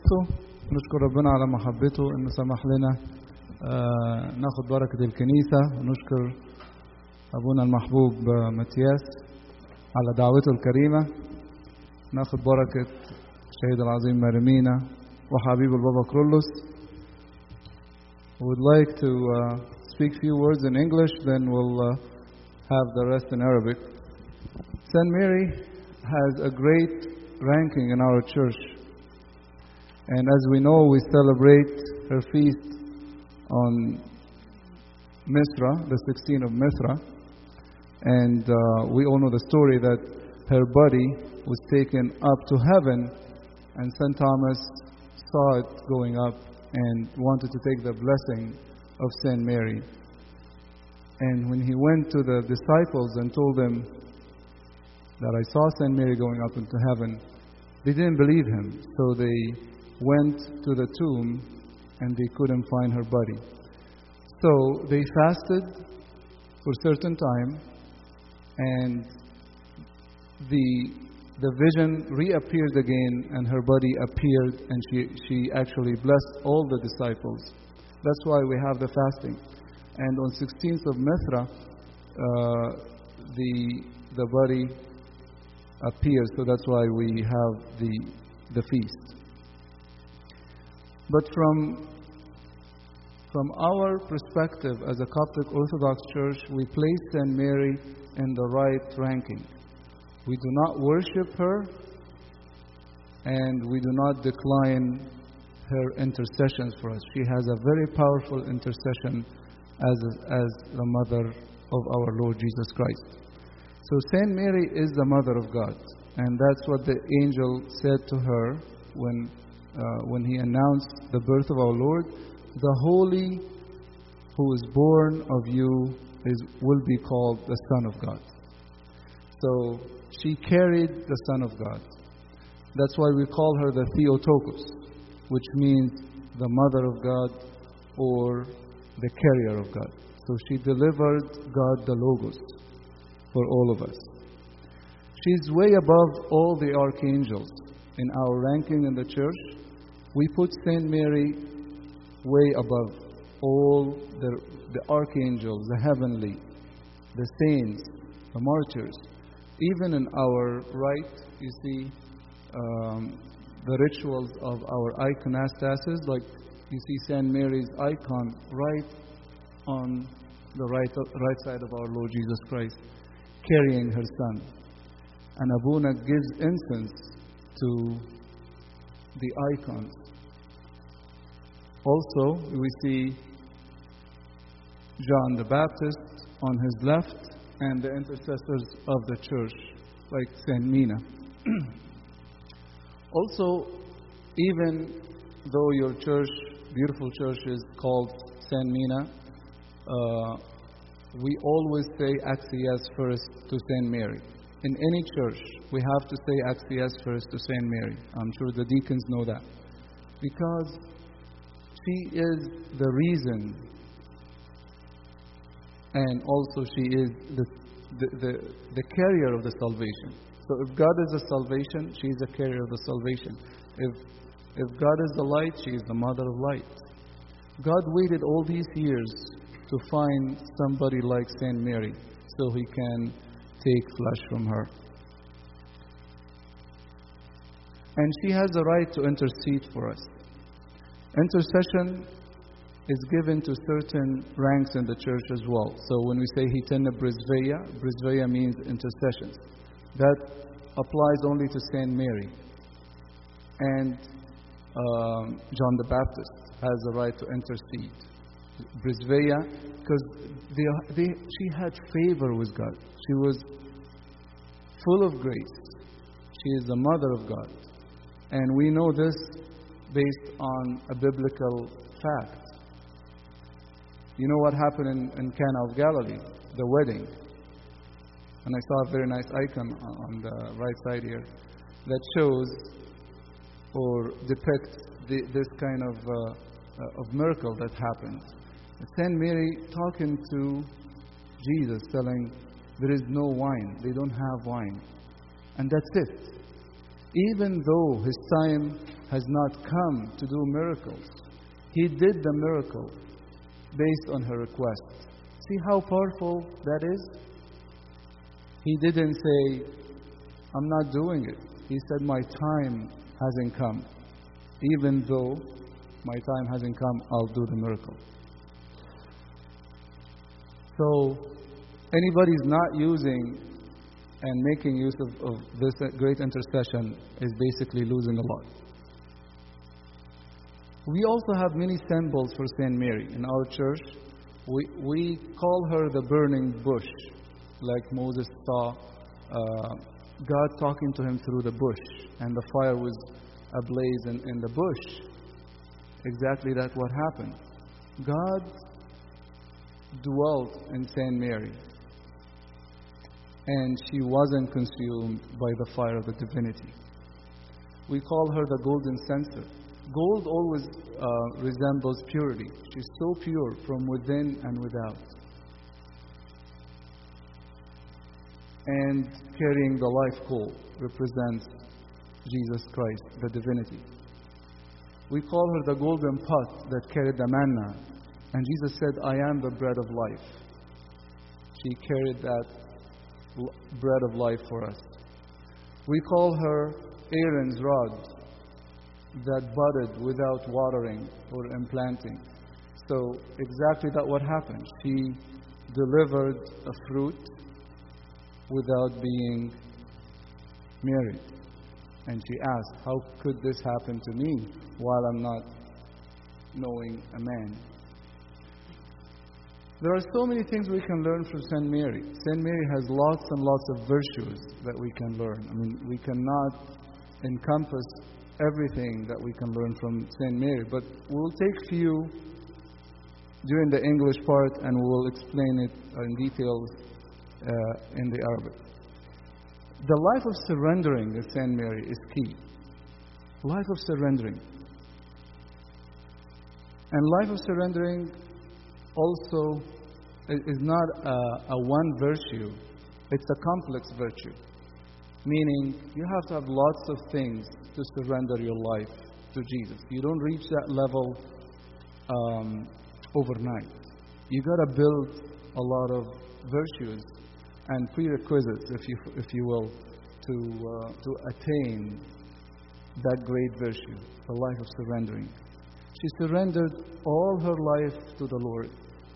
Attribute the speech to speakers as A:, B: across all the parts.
A: نفسه نشكر ربنا على محبته انه سمح لنا آه، ناخد بركة الكنيسة ونشكر ابونا المحبوب آه، متياس على دعوته الكريمة ناخد بركة الشهيد العظيم مرمينا وحبيب البابا كرولوس would like to uh, speak few words in English, then we'll uh, have the rest in Arabic. St. Mary has a great ranking in our church. And as we know, we celebrate her feast on Mithra, the 16th of Mithra. And uh, we all know the story that her body was taken up to heaven, and St. Thomas saw it going up and wanted to take the blessing of St. Mary. And when he went to the disciples and told them that I saw St. Mary going up into heaven, they didn't believe him. So they went to the tomb and they couldn't find her body. So they fasted for a certain time and the the vision reappeared again and her body appeared and she, she actually blessed all the disciples. That's why we have the fasting. And on 16th of Mithra, uh, the, the body appears, so that's why we have the, the feast. But from, from our perspective as a Coptic Orthodox Church, we place St. Mary in the right ranking. We do not worship her, and we do not decline her intercessions for us. She has a very powerful intercession as, as the mother of our Lord Jesus Christ. So, Saint Mary is the mother of God, and that's what the angel said to her when, uh, when he announced the birth of our Lord. The Holy who is born of you is, will be called the Son of God. So, she carried the Son of God. That's why we call her the Theotokos, which means the Mother of God or the carrier of God. So she delivered God the Logos for all of us. She's way above all the archangels in our ranking in the church. We put Saint Mary way above all the, the archangels, the heavenly, the saints, the martyrs. Even in our right, you see um, the rituals of our iconostasis, like you see Saint Mary's icon right on the right, right side of our Lord Jesus Christ, carrying her son. And Abuna gives incense to the icons. Also, we see John the Baptist on his left and the intercessors of the church, like Saint Mina. also, even though your church, beautiful church, is called Saint Mina, uh, we always say Axias first to Saint Mary. In any church, we have to say Axias first to Saint Mary. I'm sure the deacons know that. Because she is the reason and also she is the, the, the, the, carrier of the salvation. So if God is the salvation, she is the carrier of the salvation. If, if God is the light, she is the mother of light. God waited all these years to find somebody like Saint Mary so he can take flesh from her. And she has the right to intercede for us. Intercession is given to certain ranks in the church as well. So when we say hitena brisveya, brisveya means intercessions. That applies only to Saint Mary. And um, John the Baptist has the right to intercede. Brisveya, because they, they, she had favor with God. She was full of grace. She is the mother of God. And we know this based on a biblical fact. You know what happened in, in Cana of Galilee, the wedding. And I saw a very nice icon on the right side here that shows or depicts the, this kind of, uh, uh, of miracle that happened. Saint Mary talking to Jesus, telling, There is no wine, they don't have wine. And that's it. Even though his time has not come to do miracles. He did the miracle based on her request. See how powerful that is? He didn't say, I'm not doing it. He said, My time hasn't come. Even though my time hasn't come, I'll do the miracle. So, anybody's not using and making use of, of this great intercession is basically losing a lot. We also have many symbols for Saint Mary in our church. We, we call her the burning bush, like Moses saw uh, God talking to him through the bush, and the fire was ablaze in, in the bush. Exactly that's what happened. God dwelt in Saint Mary, and she wasn't consumed by the fire of the divinity. We call her the golden censer. Gold always uh, resembles purity. She's so pure from within and without. And carrying the life coal represents Jesus Christ, the divinity. We call her the golden pot that carried the manna. And Jesus said, I am the bread of life. She carried that bread of life for us. We call her Aaron's rod that budded without watering or implanting. So, exactly that what happened. She delivered a fruit without being married. And she asked, How could this happen to me while I'm not knowing a man? There are so many things we can learn from St. Mary. St. Mary has lots and lots of virtues that we can learn. I mean, we cannot encompass everything that we can learn from St. Mary, but we'll take few during the English part and we'll explain it in details uh, in the Arabic. The life of surrendering at St. Mary is key. Life of surrendering. And life of surrendering also is not a, a one virtue, it's a complex virtue. Meaning, you have to have lots of things to surrender your life to Jesus. You don't reach that level um, overnight. You got to build a lot of virtues and prerequisites, if you, if you will, to, uh, to attain that great virtue, the life of surrendering. She surrendered all her life to the Lord.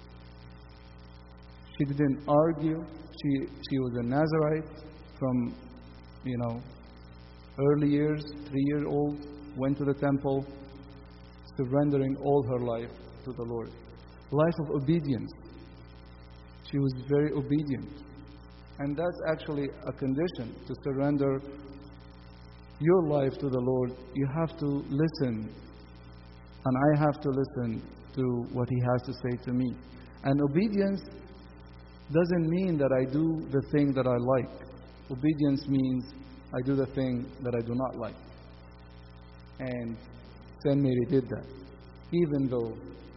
A: She didn't argue. She, she was a Nazarite from, you know, early years, three years old, went to the temple, surrendering all her life to the Lord. Life of obedience. She was very obedient. And that's actually a condition to surrender your life to the Lord. You have to listen. And I have to listen to what He has to say to me. And obedience doesn't mean that I do the thing that I like. Obedience means I do the thing that I do not like. And Saint Mary did that, even though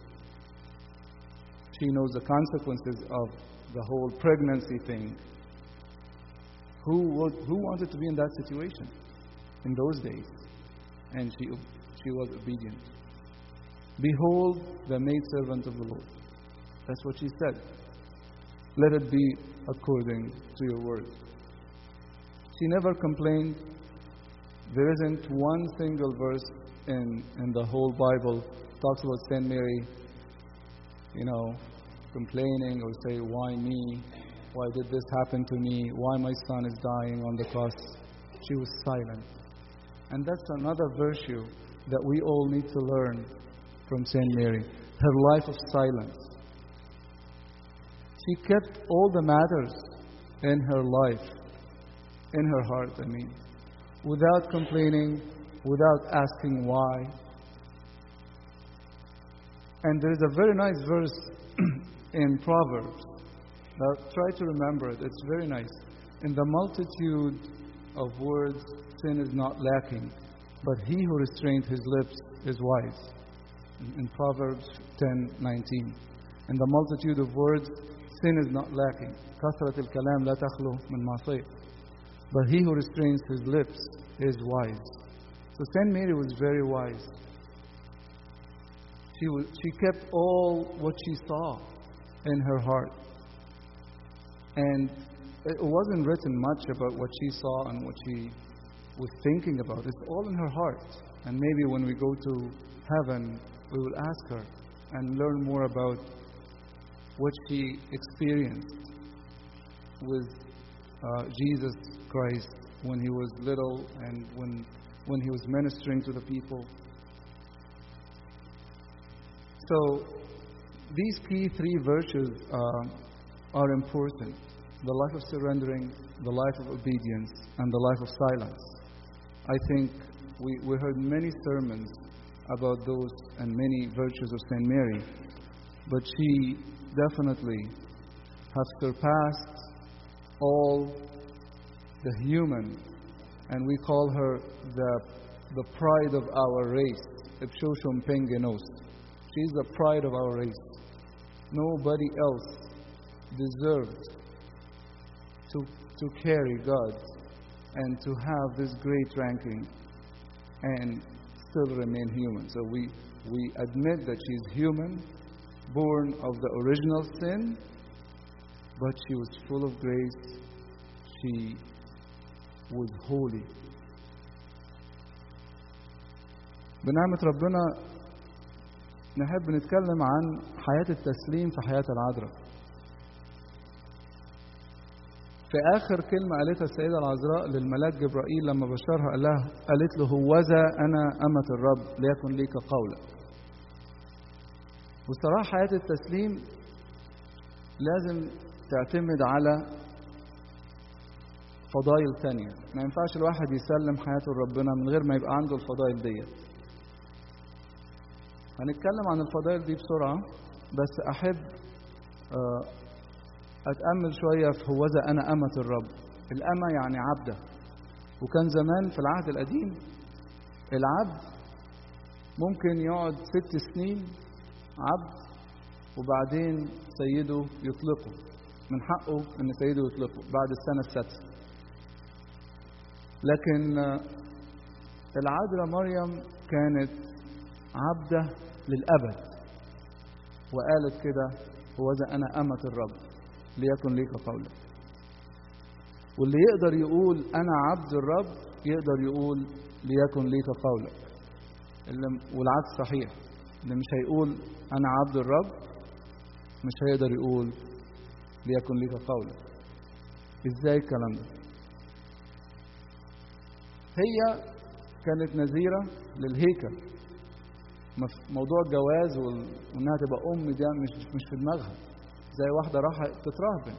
A: she knows the consequences of the whole pregnancy thing. Who, would, who wanted to be in that situation in those days? And she, she was obedient. Behold, the maidservant of the Lord. That's what she said. Let it be according to your word. She never complained. There isn't one single verse in, in the whole Bible talks about Saint Mary, you know, complaining or say, Why me? Why did this happen to me? Why my son is dying on the cross? She was silent. And that's another virtue that we all need to learn from Saint Mary her life of silence. She kept all the matters in her life, in her heart, I mean, without complaining, without asking why. And there's a very nice verse in Proverbs. Now, try to remember it, it's very nice. In the multitude of words, sin is not lacking, but he who restrains his lips is wise. In Proverbs 10:19. In the multitude of words, sin is not lacking. كثرة الكلام لا تخلو من معصية. But he who restrains his lips is wise. So Saint Mary was very wise. She, was, she kept all what she saw in her heart. And it wasn't written much about what she saw and what she was thinking about. It's all in her heart. And maybe when we go to heaven, we will ask her and learn more about what she experienced with uh, Jesus Christ when he was little and when, when he was ministering to the people. So, these key three virtues uh, are important the life of surrendering, the life of obedience, and the life of silence. I think we, we heard many sermons about those and many virtues of St. Mary, but she definitely has surpassed all the human, and we call her the, the pride of our race. Ipshoshum pengenos. She's the pride of our race. Nobody else deserves to, to carry God and to have this great ranking and still remain human. So we, we admit that she's human, born of the original sin, but she was full of grace. She was holy. بنعمة ربنا نحب نتكلم عن حياة التسليم في حياة العذراء. في آخر كلمة قالتها السيدة العذراء للملاك جبرائيل لما بشرها قال لها قالت له هوذا أنا أمة الرب ليكن ليك قولا. وصراحة حياة التسليم لازم تعتمد على فضائل تانية ما ينفعش الواحد يسلم حياته لربنا من غير ما يبقى عنده الفضائل ديت هنتكلم عن الفضائل دي بسرعة بس أحب أتأمل شوية في هوذا أنا أمة الرب الأمة يعني عبدة وكان زمان في العهد القديم العبد ممكن يقعد ست سنين عبد وبعدين سيده يطلقه من حقه ان سيده يطلقه بعد السنه السادسه لكن العذراء مريم كانت عبده للابد وقالت كده هوذا انا امه الرب ليكن ليك قولك واللي يقدر يقول انا عبد الرب يقدر يقول ليكن ليك قولك والعكس صحيح اللي مش هيقول انا عبد الرب مش هيقدر يقول ليكن ليك قولك ازاي الكلام ده هي كانت نذيرة للهيكل موضوع الجواز وانها تبقى ام ده مش مش في دماغها زي واحده راحت تترهبن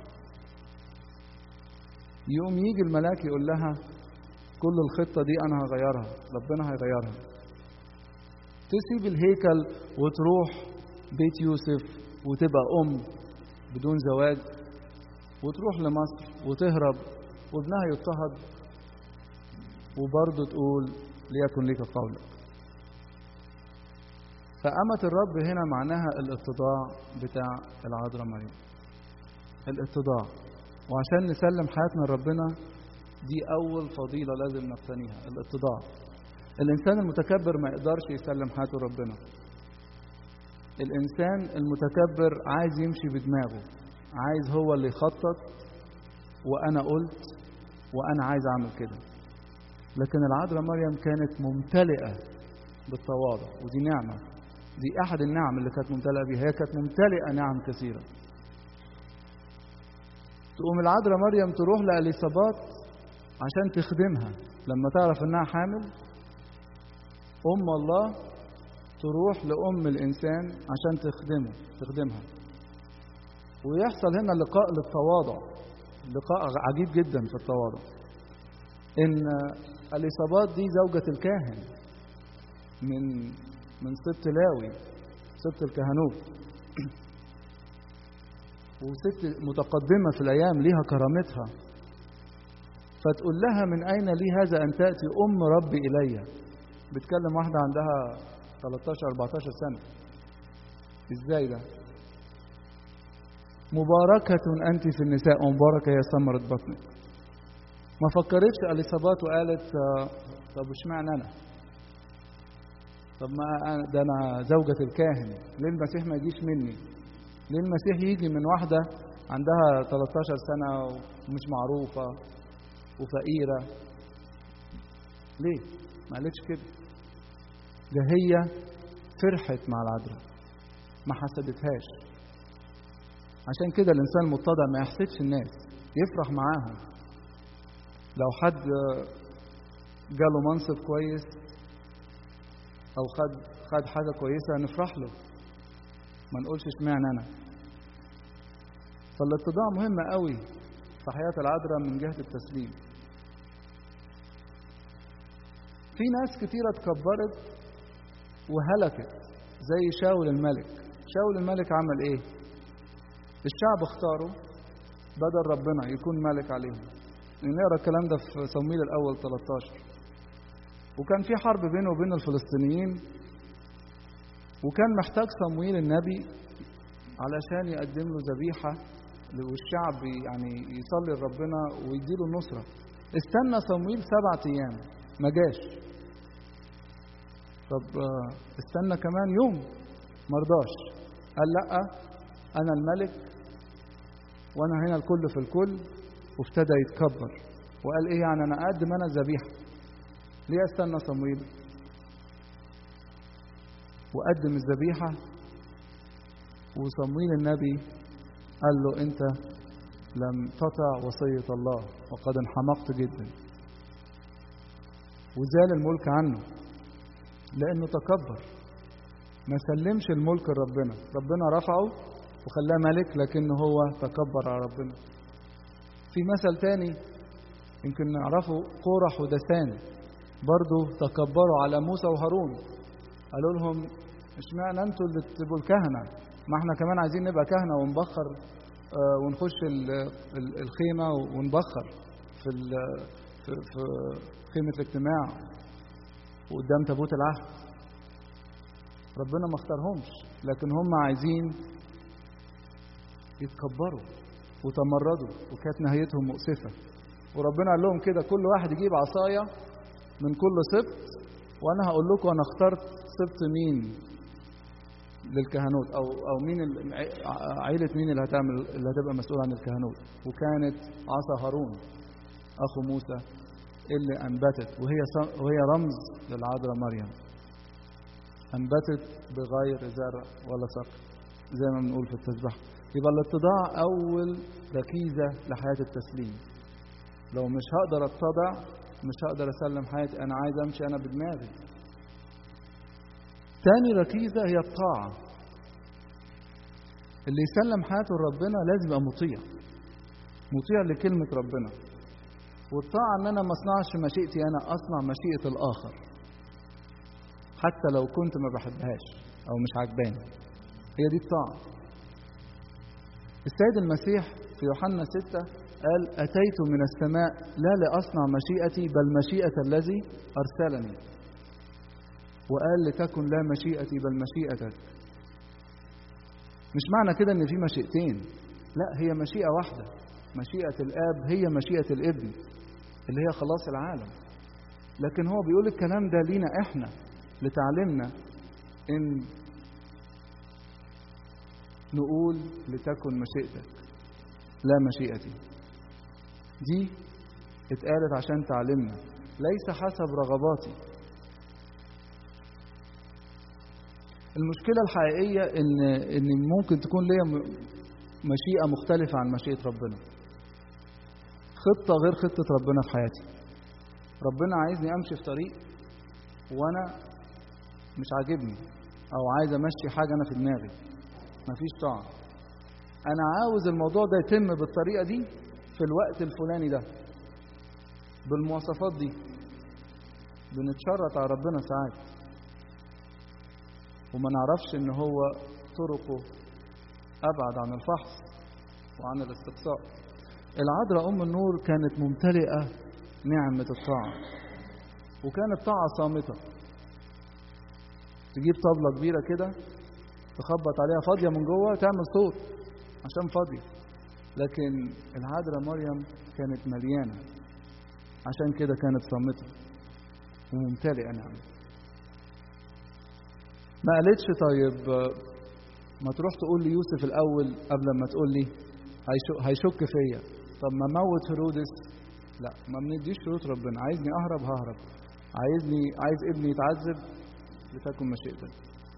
A: يقوم يجي الملاك يقول لها كل الخطه دي انا هغيرها ربنا هيغيرها تسيب الهيكل وتروح بيت يوسف وتبقى ام بدون زواج وتروح لمصر وتهرب وابنها يضطهد وبرضه تقول ليكن لك قولك فأمة الرب هنا معناها الاتضاع بتاع العذراء مريم الاتضاع وعشان نسلم حياتنا لربنا دي أول فضيلة لازم نقتنيها الاتضاع الإنسان المتكبر ما يقدرش يسلم حياته لربنا الإنسان المتكبر عايز يمشي بدماغه عايز هو اللي يخطط وأنا قلت وأنا عايز أعمل كده لكن العذراء مريم كانت ممتلئة بالتواضع ودي نعمة دي أحد النعم اللي كانت ممتلئة بيها هي كانت ممتلئة نعم كثيرة تقوم العذراء مريم تروح لأليصابات عشان تخدمها لما تعرف إنها حامل أم الله تروح لأم الإنسان عشان تخدمه تخدمها ويحصل هنا لقاء للتواضع لقاء عجيب جدا في التواضع إن اليصابات دي زوجة الكاهن من من سبط لاوي سبط الكهنوت وست متقدمة في الأيام ليها كرامتها فتقول لها من أين لي هذا أن تأتي أم ربي إلي بتكلم واحدة عندها 13 14 سنة إزاي ده مباركة أنت في النساء ومباركة هي ثمرة بطنك ما فكرتش اليصابات وقالت طب اشمعنى انا طب ما أنا- ده انا زوجة الكاهن ليه المسيح ما يجيش مني ليه المسيح يجي من واحدة عندها 13 سنة ومش معروفة وفقيرة ليه ما قالتش كده ده هي فرحت مع العذراء ما حسدتهاش عشان كده الانسان المتضع ما يحسدش الناس يفرح معاهم لو حد جاله منصب كويس او خد خد حاجه كويسه نفرح له ما نقولش اشمعنى انا فالاتضاع مهم قوي في حياه العذراء من جهه التسليم في ناس كتيره اتكبرت وهلكت زي شاول الملك شاول الملك عمل ايه الشعب اختاره بدل ربنا يكون ملك عليهم نقرا الكلام ده في صمويل الاول 13 وكان في حرب بينه وبين الفلسطينيين وكان محتاج صمويل النبي علشان يقدم له ذبيحة والشعب يعني يصلي لربنا ويديله النصرة استنى صمويل سبعة أيام ما جاش طب آه، استنى كمان يوم مرضاش قال لأ أنا الملك وأنا هنا الكل في الكل وابتدى يتكبر وقال إيه يعني أنا أقدم أنا ذبيحة ليه استنى صمويل وقدم الذبيحة وصمويل النبي قال له أنت لم تطع وصية الله وقد انحمقت جدا وزال الملك عنه لأنه تكبر ما سلمش الملك لربنا ربنا رفعه وخلاه ملك لكن هو تكبر على ربنا في مثل تاني يمكن نعرفه قورح ودسان برضو تكبروا على موسى وهارون قالوا لهم اشمعنى انتوا اللي تبقوا الكهنه ما احنا كمان عايزين نبقى كهنه ونبخر آه، ونخش ال- ال- الخيمه ونبخر في ال- في في خيمه الاجتماع وقدام تابوت العهد ربنا ما اختارهمش لكن هم عايزين يتكبروا وتمردوا وكانت نهايتهم مؤسفه وربنا قال لهم كده كل واحد يجيب عصايه من كل سبط وانا هقول لكم انا اخترت سبط مين للكهنوت او او مين ال- ع- عيله مين اللي هتعمل اللي هتبقى مسؤول عن الكهنوت وكانت عصا هارون اخو موسى اللي انبتت وهي ص- وهي رمز للعذراء مريم انبتت بغير زرع ولا سقي زي ما بنقول في التسبيح يبقى الاتضاع اول ركيزه لحياه التسليم لو مش هقدر اتضع مش هقدر اسلم حياتي انا عايز امشي انا بدماغي تاني ركيزه هي الطاعه اللي يسلم حياته لربنا لازم يبقى مطيع مطيع لكلمه ربنا والطاعه ان انا ما اصنعش مشيئتي انا اصنع مشيئه الاخر حتى لو كنت ما بحبهاش او مش عجباني هي دي الطاعه السيد المسيح في يوحنا 6 قال أتيت من السماء لا لأصنع مشيئتي بل مشيئة الذي أرسلني وقال لتكن لا مشيئتي بل مشيئتك مش معنى كده ان في مشيئتين لا هي مشيئة واحدة مشيئة الآب هي مشيئة الابن اللي هي خلاص العالم لكن هو بيقول الكلام ده لينا احنا لتعلمنا ان نقول لتكن مشيئتك لا مشيئتي دي اتقالت عشان تعلمنا ليس حسب رغباتي المشكلة الحقيقية إن إن ممكن تكون ليا م- مشيئة مختلفة عن مشيئة ربنا. خطة غير خطة ربنا في حياتي. ربنا عايزني أمشي في طريق وأنا مش عاجبني أو عايز أمشي حاجة أنا في دماغي. مفيش طاعة. أنا عاوز الموضوع ده يتم بالطريقة دي في الوقت الفلاني ده. بالمواصفات دي. بنتشرط على ربنا ساعات. وما نعرفش ان هو طرقه ابعد عن الفحص وعن الاستقصاء العذراء ام النور كانت ممتلئه نعمه الطاعه وكانت طاعه صامته تجيب طبله كبيره كده تخبط عليها فاضيه من جوه تعمل صوت عشان فاضيه لكن العذراء مريم كانت مليانه عشان كده كانت صامته وممتلئه نعمه ما قالتش طيب آه، ما تروح تقول ليوسف الأول قبل ما تقول لي هيشك, هيشك فيا طب ما موت هيرودس لا ما بنديش شروط ربنا عايزني أهرب ههرب عايزني عايز ابني يتعذب لتكن مشيئتك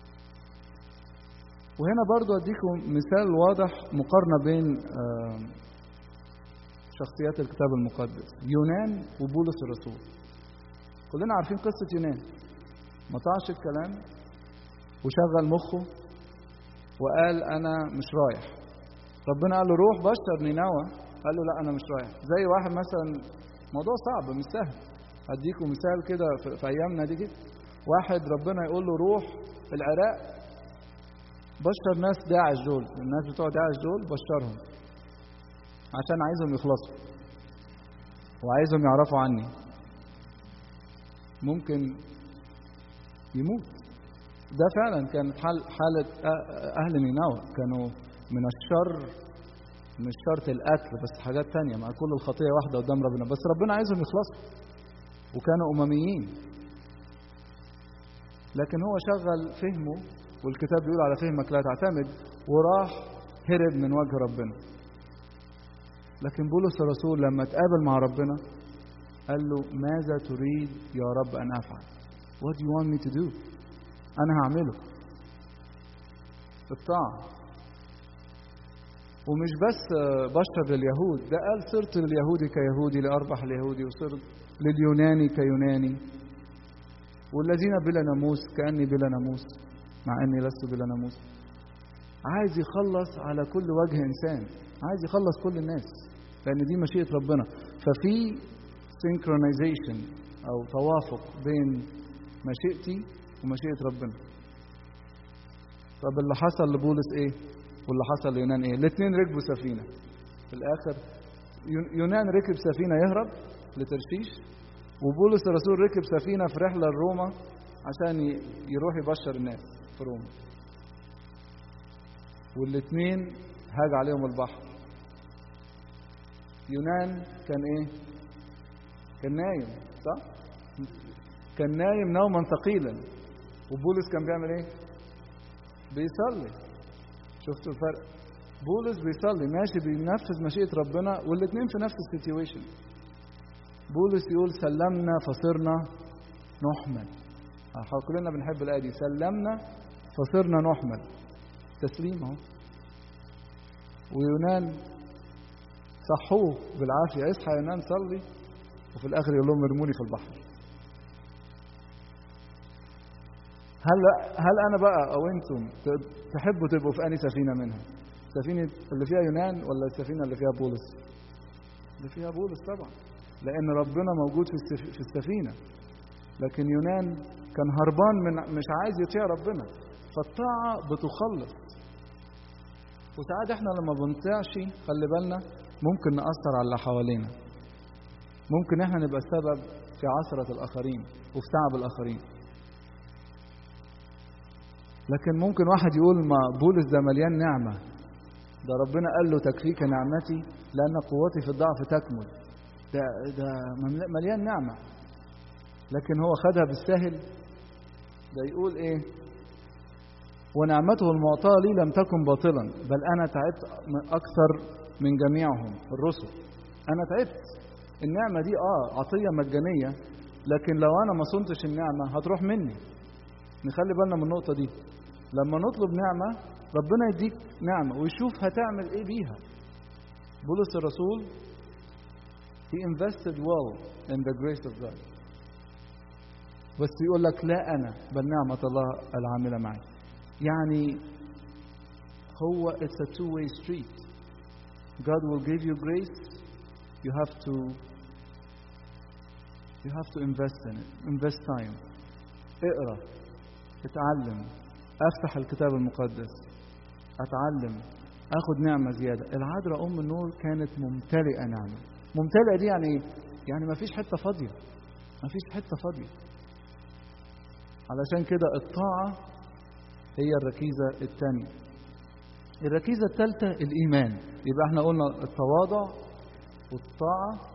A: وهنا برضو أديكم مثال واضح مقارنة بين آه، شخصيات الكتاب المقدس يونان وبولس الرسول كلنا عارفين قصة يونان ما طاعش الكلام وشغل مخه وقال أنا مش رايح ربنا قال له روح بشر نينوى قال له لا أنا مش رايح زي واحد مثلا موضوع صعب مش سهل أديكم مثال كده في, في أيامنا دي كده واحد ربنا يقول له روح العراق بشر ناس داعش دول الناس بتوع داعش دول بشرهم عشان عايزهم يخلصوا وعايزهم يعرفوا عني ممكن يموت ده فعلا كانت حال حالة أ- أهل نينوى كانوا من الشر مش شرط القتل بس حاجات تانية مع كل الخطية واحدة قدام ربنا بس ربنا عايزهم يخلصوا وكانوا أمميين لكن هو شغل فهمه والكتاب بيقول على فهمك لا تعتمد وراح هرب من وجه ربنا لكن بولس الرسول لما اتقابل مع ربنا قال له ماذا تريد يا رب أن أفعل What do you want me to do أنا هعمله الطاعة ومش بس بشر لليهود ده قال صرت لليهودي كيهودي لأربح اليهودي وصرت لليوناني كيوناني والذين بلا ناموس كأني بلا ناموس مع أني لست بلا ناموس عايز يخلص على كل وجه إنسان عايز يخلص كل الناس لأن دي مشيئة ربنا ففي synchronization أو توافق بين مشيئتي ومشيئة ربنا طب اللي حصل لبولس إيه واللي حصل ليونان إيه الاثنين ركبوا سفينة في الآخر يون- يونان ركب سفينة يهرب لترشيش وبولس الرسول ركب سفينة في رحلة لروما عشان ي- يروح يبشر الناس في روما والاثنين هاج عليهم البحر يونان كان ايه كان نايم صح كان نايم نوما ثقيلا وبولس كان بيعمل ايه بيصلي شفتوا الفرق بولس بيصلي ماشي بينفذ مشيئة ربنا والاثنين في نفس السيتويشن بولس يقول سلمنا فصرنا نحمل آه، كلنا بنحب الآية دي سلمنا فصرنا نحمل تسليم اهو ويونان صحوه بالعافية اصحى يا يونان صلي وفي الآخر يقول لهم ارموني في البحر هل هل انا بقى او انتم ت- تحبوا تبقوا في انهي سفينه منها؟ سفينه اللي فيها يونان ولا السفينه اللي فيها بولس؟ اللي فيها بولس طبعا لان ربنا موجود في السف- في السفينه لكن يونان كان هربان من مش عايز يطيع ربنا فالطاعه بتخلص وساعات احنا لما بنطيعش خلي بالنا ممكن نأثر على اللي حوالينا ممكن احنا نبقى السبب في عثرة الآخرين وفي تعب الآخرين لكن ممكن واحد يقول ما بولس ده مليان نعمة ده ربنا قال له تكفيك نعمتي لأن قوتي في الضعف تكمل ده ده ممل- مليان نعمة لكن هو خدها بالسهل ده يقول ايه ونعمته المعطاة لي لم تكن باطلا بل أنا تعبت م- أكثر من جميعهم الرسل أنا تعبت النعمة دي آه عطية مجانية لكن لو أنا ما صنتش النعمة هتروح مني نخلي بالنا من النقطة دي لما نطلب نعمة ربنا يديك نعمة ويشوف هتعمل إيه بيها بولس الرسول he invested well in the grace of God بس يقول لك لا أنا بل نعمة الله العاملة معي يعني هو it's a two way street God will give you grace you have to you have to invest in it invest time اقرا اتعلم افتح الكتاب المقدس اتعلم اخد نعمه زياده العذراء ام النور كانت ممتلئه نعمه ممتلئه دي يعني ايه يعني ما فيش حته فاضيه ما فيش حته فاضيه علشان كده الطاعه هي الركيزه الثانيه الركيزه الثالثه الايمان يبقى احنا قلنا التواضع والطاعه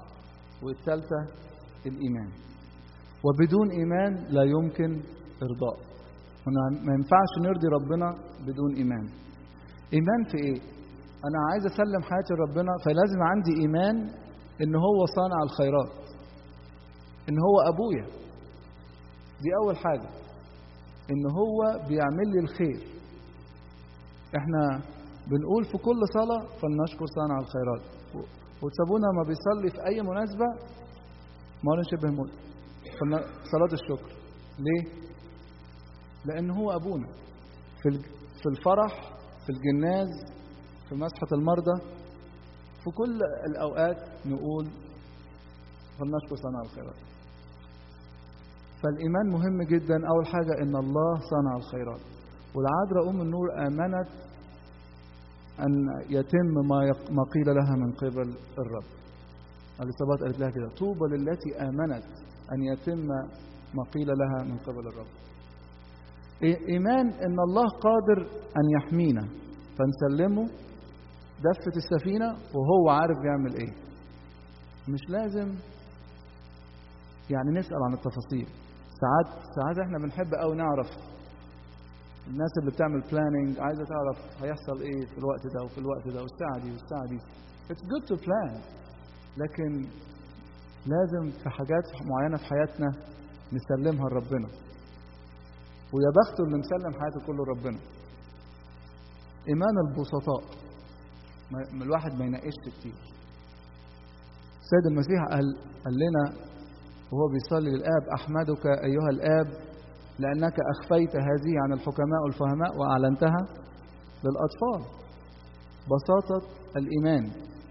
A: والثالثه الايمان وبدون ايمان لا يمكن ارضاء ما ما ينفعش نرضي ربنا بدون إيمان إيمان في إيه؟ أنا عايز أسلم حياتي لربنا فلازم عندي إيمان إن هو صانع الخيرات إن هو أبويا دي أول حاجة إن هو بيعمل لي الخير إحنا بنقول في كل صلاة فلنشكر صانع الخيرات وتسابونا ما بيصلي في أي مناسبة ما نشبه موت صلاة الشكر ليه؟ لأن هو أبونا في في الفرح في الجناز في مسحة المرضى في كل الأوقات نقول فلنشكر صانع الخيرات فالإيمان مهم جدا أول حاجة إن الله صنع الخيرات والعذراء أم النور آمنت أن يتم ما, يق... ما قيل لها من قبل الرب الإصابات قالت لها كده طوبى للتي آمنت أن يتم ما قيل لها من قبل الرب إيمان إن الله قادر أن يحمينا فنسلمه دفة السفينة وهو عارف بيعمل إيه مش لازم يعني نسأل عن التفاصيل ساعات ساعات احنا بنحب قوي نعرف الناس اللي بتعمل بلاننج عايزه تعرف هيحصل ايه في الوقت ده وفي الوقت ده والساعه دي والساعه دي It's good to plan لكن لازم في حاجات معينه في حياتنا نسلمها لربنا ويا بخته اللي مسلم حياته كله لربنا ايمان البسطاء ما الواحد ما يناقشش كتير السيد المسيح قال قال لنا وهو بيصلي للآب أحمدك أيها الآب لأنك أخفيت هذه عن الحكماء والفهماء وأعلنتها للأطفال بساطة الإيمان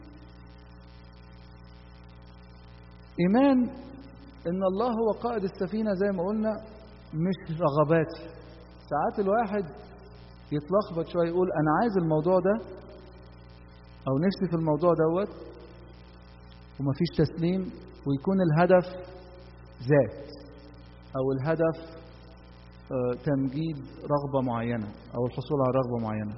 A: إيمان إن الله هو قائد السفينة زي ما قلنا مش رغباتي ساعات الواحد يتلخبط شوية يقول أنا عايز الموضوع ده أو نفسي في الموضوع دوت ومفيش تسليم ويكون الهدف ذات أو الهدف تمجيد رغبة معينة أو الحصول على رغبة معينة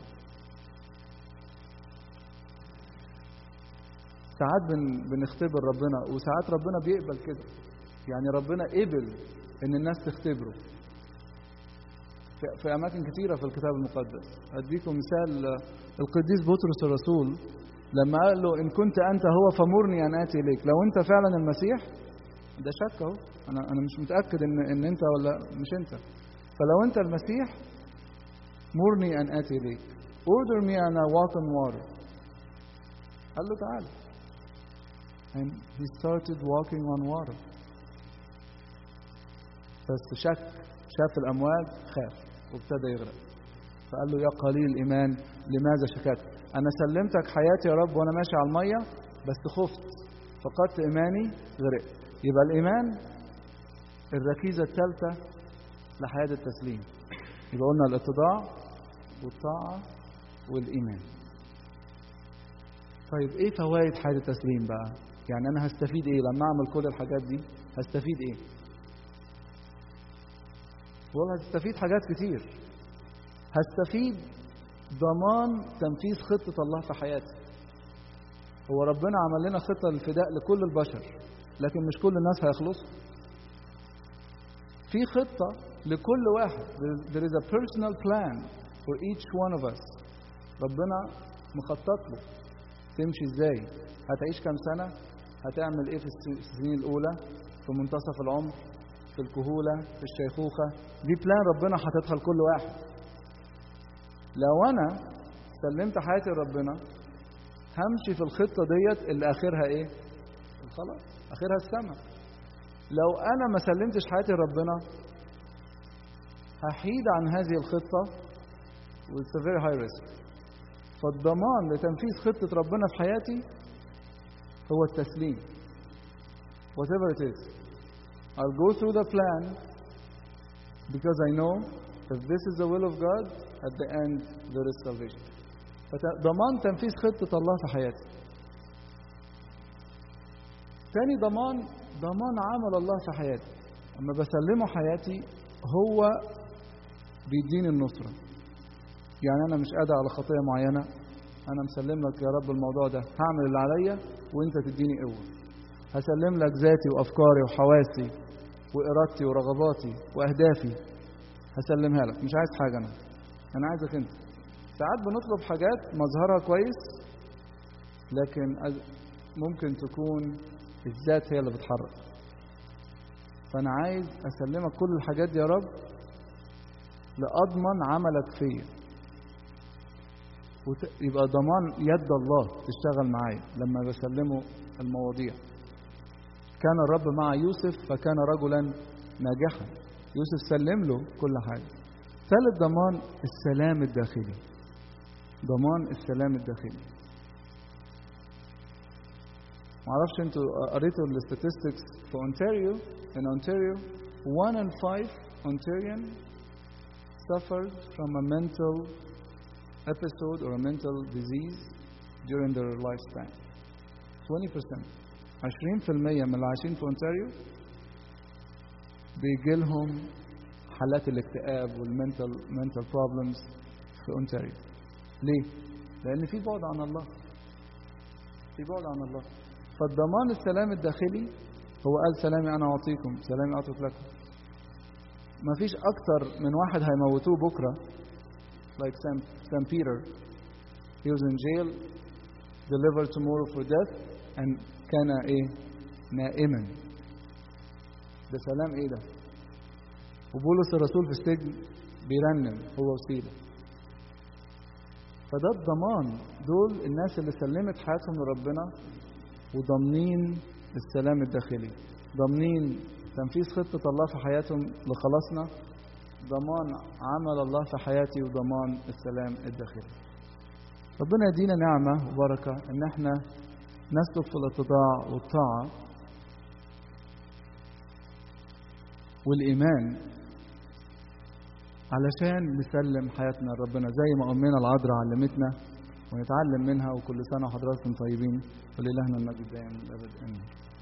A: ساعات بن بنختبر ربنا وساعات ربنا بيقبل كده يعني ربنا قبل ان الناس تختبره في, في اماكن كثيره في الكتاب المقدس اديكم مثال القديس بطرس الرسول لما قال له ان كنت انت هو فمرني ان اتي اليك لو انت فعلا المسيح ده شك اهو انا انا مش متاكد ان ان انت ولا مش انت فلو انت المسيح مرني ان اتي اليك order me and I walk on water قال له تعالى and he started walking on water بس شك شاف الامواج خاف وابتدى يغرق فقال له يا قليل الايمان لماذا شككت انا سلمتك حياتي يا رب وانا ماشي على الميه بس خفت فقدت ايماني غرقت يبقى الايمان الركيزه الثالثه لحياه التسليم يبقى قلنا الاتضاع والطاعه والايمان طيب ايه فوائد حياه التسليم بقى يعني انا هستفيد ايه لما اعمل كل الحاجات دي هستفيد ايه والله هتستفيد حاجات كتير هستفيد ضمان تنفيذ خطة الله في حياتي هو ربنا عمل لنا خطة للفداء لكل البشر لكن مش كل الناس هيخلصوا في خطة لكل واحد there is a personal plan for each one of us ربنا مخطط له تمشي ازاي هتعيش كام سنة هتعمل ايه في السنين الأولى في منتصف العمر في الكهولة في الشيخوخة دي بلان ربنا حاططها لكل واحد لو أنا سلمت حياتي لربنا همشي في الخطة ديت اللي آخرها إيه؟ خلاص آخرها السماء لو أنا ما سلمتش حياتي لربنا هحيد عن هذه الخطة with a very high risk فالضمان لتنفيذ خطة ربنا في حياتي هو التسليم whatever it is I'll go through the plan because I know if this is the will of God, at the end there is salvation. فضمان تنفيذ خطة الله في حياتي. تاني ضمان ضمان عمل الله في حياتي. أما بسلمه حياتي هو بيديني النصرة. يعني أنا مش قادر على خطية معينة أنا مسلم لك يا رب الموضوع ده هعمل اللي عليا وأنت تديني قوة. هسلم لك ذاتي وأفكاري وحواسي وإرادتي ورغباتي وأهدافي هسلمها لك مش عايز حاجة أنا أنا عايزك أنت ساعات بنطلب حاجات مظهرها كويس لكن أز- ممكن تكون الذات هي اللي بتحرك فأنا عايز أسلمك كل الحاجات دي يا رب لأضمن عملك فيا وت- يبقى ضمان يد الله تشتغل معايا لما بسلمه المواضيع كان الرب مع يوسف فكان رجلا ناجحا يوسف سلم له كل حاجة ثالث ضمان السلام الداخلي ضمان السلام الداخلي معرفش انتوا قريتوا الستاتستكس في اونتاريو in Ontario one in five Ontarian suffered from a mental episode or a mental disease during their lifespan 20% 20% من اللي عايشين في اونتاريو بيجي لهم حالات الاكتئاب والمنتال mental problems في اونتاريو ليه؟ لأن في بعد عن الله في بعد عن الله فالضمان السلام الداخلي هو قال سلامي أنا أعطيكم سلامي أترك لكم ما فيش أكتر من واحد هيموتوه بكرة like Sam, Sam Peter he was in jail delivered tomorrow for death and كان إيه نائما ده سلام إيه ده وبولس الرسول في السجن بيرنم هو وسيلة فده الضمان دول الناس اللي سلمت حياتهم لربنا وضامنين السلام الداخلي ضامنين تنفيذ خطة الله في حياتهم لخلاصنا ضمان عمل الله في حياتي وضمان السلام الداخلي ربنا يدينا نعمة وبركة ان احنا نسلك في الاتضاع والطاعة والإيمان علشان نسلم حياتنا لربنا زي ما أمنا العذراء علمتنا ونتعلم منها وكل سنة وحضراتكم طيبين ولإلهنا المجد دائما الأبد آمين